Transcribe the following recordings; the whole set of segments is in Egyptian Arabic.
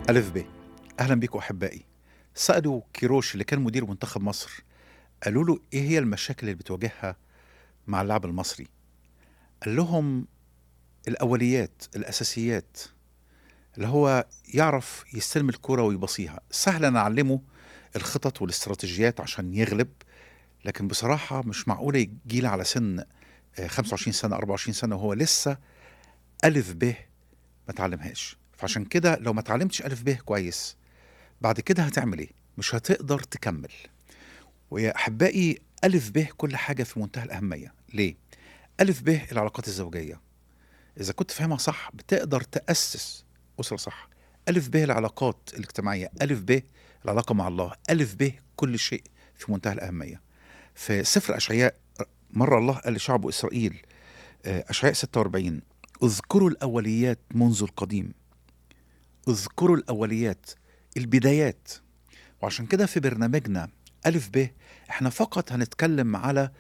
ألف ب أهلا بيكم أحبائي سألوا كيروش اللي كان مدير منتخب مصر قالوا له إيه هي المشاكل اللي بتواجهها مع اللاعب المصري قال لهم الأوليات الأساسيات اللي هو يعرف يستلم الكرة ويبصيها سهل أنا أعلمه الخطط والاستراتيجيات عشان يغلب لكن بصراحة مش معقولة يجي على سن آه، 25 سنة 24 سنة وهو لسه ألف ب ما تعلمهاش فعشان كده لو ما تعلمتش ألف ب كويس بعد كده هتعمل ايه مش هتقدر تكمل ويا أحبائي ألف ب كل حاجة في منتهى الأهمية ليه؟ ألف ب العلاقات الزوجية إذا كنت فاهمها صح بتقدر تأسس أسرة صح ألف ب العلاقات الاجتماعية ألف ب العلاقة مع الله ألف ب كل شيء في منتهى الأهمية في سفر أشعياء مرة الله قال لشعب إسرائيل آه، أشعياء 46 اذكروا الأوليات منذ القديم اذكروا الأوليات البدايات وعشان كده في برنامجنا ألف ب احنا فقط هنتكلم على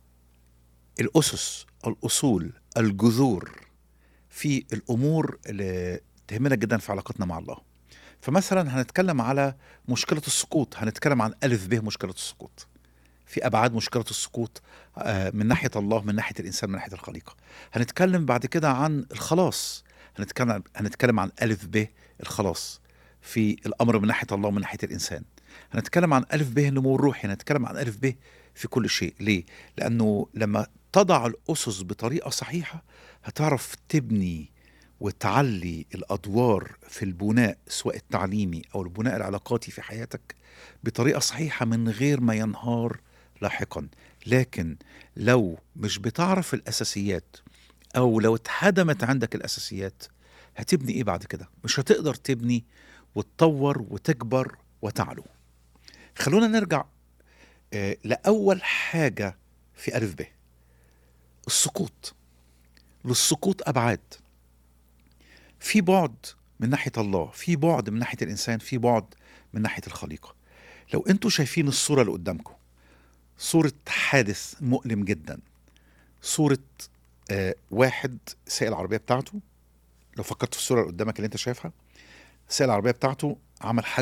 الأسس الأصول الجذور في الأمور اللي تهمنا جدا في علاقتنا مع الله فمثلا هنتكلم على مشكلة السقوط هنتكلم عن ألف ب مشكلة السقوط في أبعاد مشكلة السقوط آه، من ناحية الله من ناحية الإنسان من ناحية الخليقة هنتكلم بعد كده عن الخلاص هنتكلم هنتكلم عن ألف ب الخلاص في الأمر من ناحية الله ومن ناحية الإنسان هنتكلم عن ألف ب النمو الروحي هنتكلم عن ألف ب في كل شيء ليه؟ لأنه لما تضع الأسس بطريقة صحيحة هتعرف تبني وتعلي الأدوار في البناء سواء التعليمي أو البناء العلاقاتي في حياتك بطريقة صحيحة من غير ما ينهار لاحقا لكن لو مش بتعرف الأساسيات أو لو اتهدمت عندك الأساسيات هتبني إيه بعد كده؟ مش هتقدر تبني وتطور وتكبر وتعلو خلونا نرجع آه، لأول حاجة في ألف ب السقوط للسقوط أبعاد في بعد من ناحية الله في بعد من ناحية الإنسان في بعد من ناحية الخليقة لو أنتوا شايفين الصورة اللي قدامكم صورة حادث مؤلم جدا صورة آه واحد سايق العربية بتاعته لو فكرت في الصورة اللي قدامك اللي أنت شايفها سايق العربية بتاعته عمل حاجة